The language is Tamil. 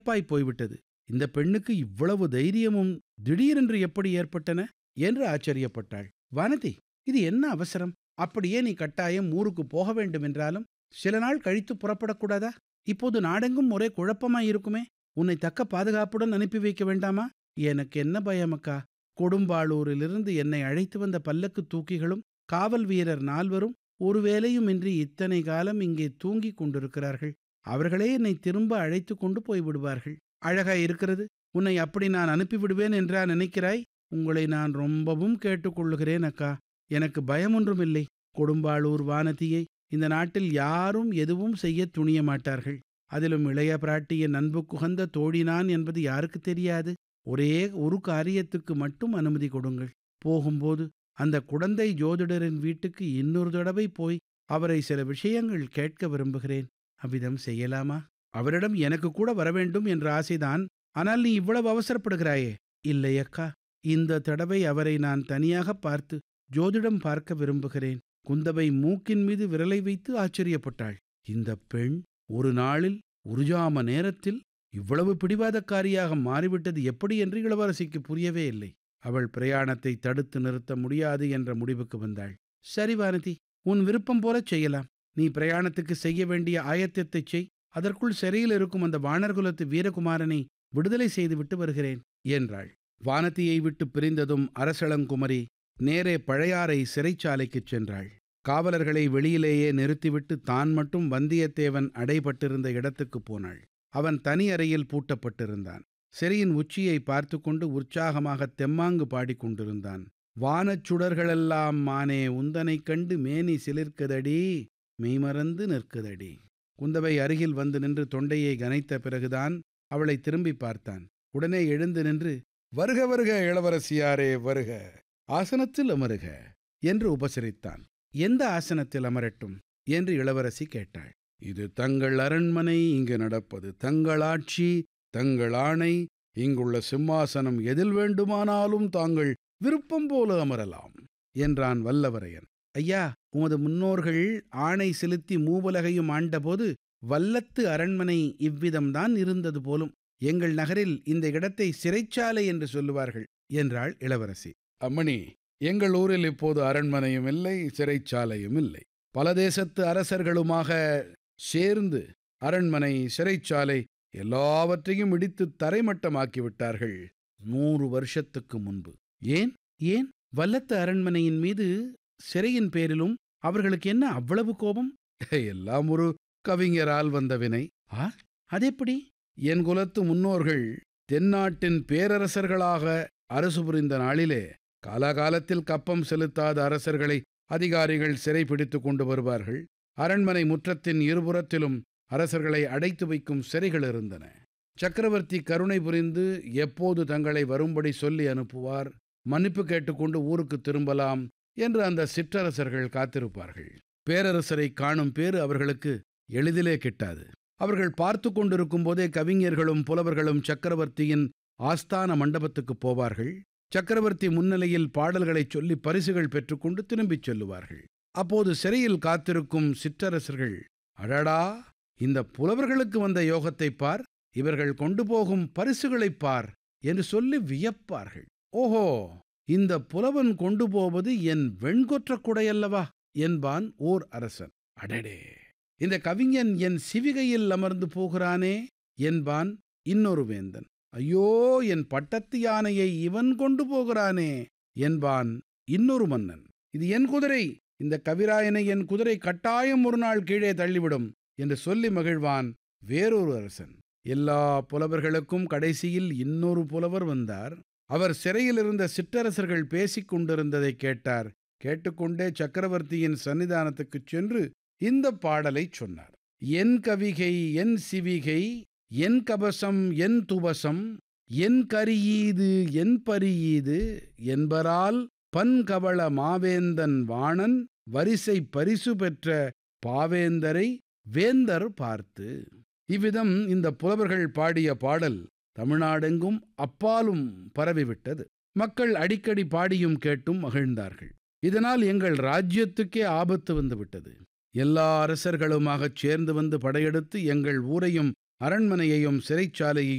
வியப்பாய் போய்விட்டது இந்த பெண்ணுக்கு இவ்வளவு தைரியமும் திடீரென்று எப்படி ஏற்பட்டன என்று ஆச்சரியப்பட்டாள் வானதி இது என்ன அவசரம் அப்படியே நீ கட்டாயம் ஊருக்கு போக வேண்டும் என்றாலும் சில நாள் கழித்து புறப்படக்கூடாதா இப்போது நாடெங்கும் ஒரே குழப்பமாய் இருக்குமே உன்னை தக்க பாதுகாப்புடன் அனுப்பி வைக்க வேண்டாமா எனக்கு என்ன பயமக்கா கொடும்பாளூரிலிருந்து என்னை அழைத்து வந்த பல்லக்கு தூக்கிகளும் காவல் வீரர் நால்வரும் ஒருவேளையுமின்றி இத்தனை காலம் இங்கே தூங்கிக் கொண்டிருக்கிறார்கள் அவர்களே என்னை திரும்ப அழைத்து கொண்டு போய் விடுவார்கள் அழகா இருக்கிறது உன்னை அப்படி நான் அனுப்பிவிடுவேன் என்றா நினைக்கிறாய் உங்களை நான் ரொம்பவும் கேட்டுக்கொள்ளுகிறேன் அக்கா எனக்கு பயம் ஒன்றும் இல்லை கொடும்பாளூர் வானதியை இந்த நாட்டில் யாரும் எதுவும் செய்ய துணிய மாட்டார்கள் அதிலும் இளைய பிராட்டியின் அன்பு குகந்த தோழினான் என்பது யாருக்கு தெரியாது ஒரே ஒரு காரியத்துக்கு மட்டும் அனுமதி கொடுங்கள் போகும்போது அந்த குடந்தை ஜோதிடரின் வீட்டுக்கு இன்னொரு தடவை போய் அவரை சில விஷயங்கள் கேட்க விரும்புகிறேன் அவ்விதம் செய்யலாமா அவரிடம் எனக்கு கூட வரவேண்டும் என்ற ஆசைதான் ஆனால் நீ இவ்வளவு அவசரப்படுகிறாயே இல்லை அக்கா இந்த தடவை அவரை நான் தனியாக பார்த்து ஜோதிடம் பார்க்க விரும்புகிறேன் குந்தவை மூக்கின் மீது விரலை வைத்து ஆச்சரியப்பட்டாள் இந்த பெண் ஒரு நாளில் உருஜாம நேரத்தில் இவ்வளவு பிடிவாதக்காரியாக மாறிவிட்டது எப்படி என்று இளவரசிக்கு புரியவே இல்லை அவள் பிரயாணத்தை தடுத்து நிறுத்த முடியாது என்ற முடிவுக்கு வந்தாள் சரி வானதி உன் விருப்பம் போலச் செய்யலாம் நீ பிரயாணத்துக்கு செய்ய வேண்டிய ஆயத்தத்தைச் செய் அதற்குள் சிறையில் இருக்கும் அந்த வானர்குலத்து வீரகுமாரனை விடுதலை செய்துவிட்டு வருகிறேன் என்றாள் வானதியை விட்டு பிரிந்ததும் அரசளங்குமரி நேரே பழையாறை சிறைச்சாலைக்குச் சென்றாள் காவலர்களை வெளியிலேயே நிறுத்திவிட்டு தான் மட்டும் வந்தியத்தேவன் அடைபட்டிருந்த இடத்துக்குப் போனாள் அவன் தனி அறையில் பூட்டப்பட்டிருந்தான் சிறையின் உச்சியை பார்த்து கொண்டு உற்சாகமாக தெம்மாங்கு பாடிக்கொண்டிருந்தான் வானச் சுடர்களெல்லாம் மானே உந்தனைக் கண்டு மேனி சிலிர்க்குதடி மெய்மறந்து நிற்குதடி குந்தவை அருகில் வந்து நின்று தொண்டையை கனைத்த பிறகுதான் அவளை திரும்பி பார்த்தான் உடனே எழுந்து நின்று வருக வருக இளவரசியாரே வருக ஆசனத்தில் அமருக என்று உபசரித்தான் எந்த ஆசனத்தில் அமரட்டும் என்று இளவரசி கேட்டாள் இது தங்கள் அரண்மனை இங்கு நடப்பது தங்கள் ஆட்சி தங்கள் ஆணை இங்குள்ள சிம்மாசனம் எதில் வேண்டுமானாலும் தாங்கள் விருப்பம் போல அமரலாம் என்றான் வல்லவரையன் ஐயா உமது முன்னோர்கள் ஆணை செலுத்தி மூவுலகையும் ஆண்டபோது வல்லத்து அரண்மனை இவ்விதம்தான் இருந்தது போலும் எங்கள் நகரில் இந்த இடத்தை சிறைச்சாலை என்று சொல்லுவார்கள் என்றாள் இளவரசி அம்மணி எங்கள் ஊரில் இப்போது அரண்மனையும் இல்லை சிறைச்சாலையும் இல்லை பல தேசத்து அரசர்களுமாக சேர்ந்து அரண்மனை சிறைச்சாலை எல்லாவற்றையும் இடித்து தரைமட்டமாக்கி விட்டார்கள் நூறு வருஷத்துக்கு முன்பு ஏன் ஏன் வல்லத்து அரண்மனையின் மீது சிறையின் பேரிலும் அவர்களுக்கு என்ன அவ்வளவு கோபம் எல்லாம் ஒரு கவிஞரால் வந்த வினை ஆ அதெப்படி என் குலத்து முன்னோர்கள் தென்னாட்டின் பேரரசர்களாக அரசு புரிந்த நாளிலே காலாகாலத்தில் கப்பம் செலுத்தாத அரசர்களை அதிகாரிகள் சிறை பிடித்து கொண்டு வருவார்கள் அரண்மனை முற்றத்தின் இருபுறத்திலும் அரசர்களை அடைத்து வைக்கும் சிறைகள் இருந்தன சக்கரவர்த்தி கருணை புரிந்து எப்போது தங்களை வரும்படி சொல்லி அனுப்புவார் மன்னிப்பு கேட்டுக்கொண்டு ஊருக்கு திரும்பலாம் என்று அந்த சிற்றரசர்கள் காத்திருப்பார்கள் பேரரசரை காணும் பேறு அவர்களுக்கு எளிதிலே கிட்டாது அவர்கள் பார்த்து கொண்டிருக்கும் போதே கவிஞர்களும் புலவர்களும் சக்கரவர்த்தியின் ஆஸ்தான மண்டபத்துக்கு போவார்கள் சக்கரவர்த்தி முன்னிலையில் பாடல்களைச் சொல்லி பரிசுகள் பெற்றுக்கொண்டு திரும்பிச் செல்லுவார்கள் அப்போது சிறையில் காத்திருக்கும் சிற்றரசர்கள் அடடா இந்த புலவர்களுக்கு வந்த யோகத்தைப் பார் இவர்கள் கொண்டு போகும் பரிசுகளைப் பார் என்று சொல்லி வியப்பார்கள் ஓஹோ இந்த புலவன் கொண்டு போவது என் வெண்கொற்ற குடையல்லவா என்பான் ஓர் அரசன் அடடே இந்த கவிஞன் என் சிவிகையில் அமர்ந்து போகிறானே என்பான் இன்னொரு வேந்தன் ஐயோ என் பட்டத்து யானையை இவன் கொண்டு போகிறானே என்பான் இன்னொரு மன்னன் இது என் குதிரை இந்த கவிராயனை என் குதிரை கட்டாயம் ஒரு நாள் கீழே தள்ளிவிடும் என்று சொல்லி மகிழ்வான் வேறொரு அரசன் எல்லா புலவர்களுக்கும் கடைசியில் இன்னொரு புலவர் வந்தார் அவர் சிறையில் இருந்த சிற்றரசர்கள் பேசிக் கொண்டிருந்ததை கேட்டார் கேட்டுக்கொண்டே சக்கரவர்த்தியின் சன்னிதானத்துக்குச் சென்று இந்த பாடலைச் சொன்னார் என் கவிகை என் சிவிகை என் கபசம் என் துவசம் என் கரியீது என் பரியீது என்பரால் பன்கவள மாவேந்தன் வாணன் வரிசை பரிசு பெற்ற பாவேந்தரை வேந்தர் பார்த்து இவ்விதம் இந்த புலவர்கள் பாடிய பாடல் தமிழ்நாடெங்கும் அப்பாலும் பரவிவிட்டது மக்கள் அடிக்கடி பாடியும் கேட்டும் மகிழ்ந்தார்கள் இதனால் எங்கள் ராஜ்யத்துக்கே ஆபத்து வந்துவிட்டது எல்லா அரசர்களுமாகச் சேர்ந்து வந்து படையெடுத்து எங்கள் ஊரையும் அரண்மனையையும் சிறைச்சாலையையும்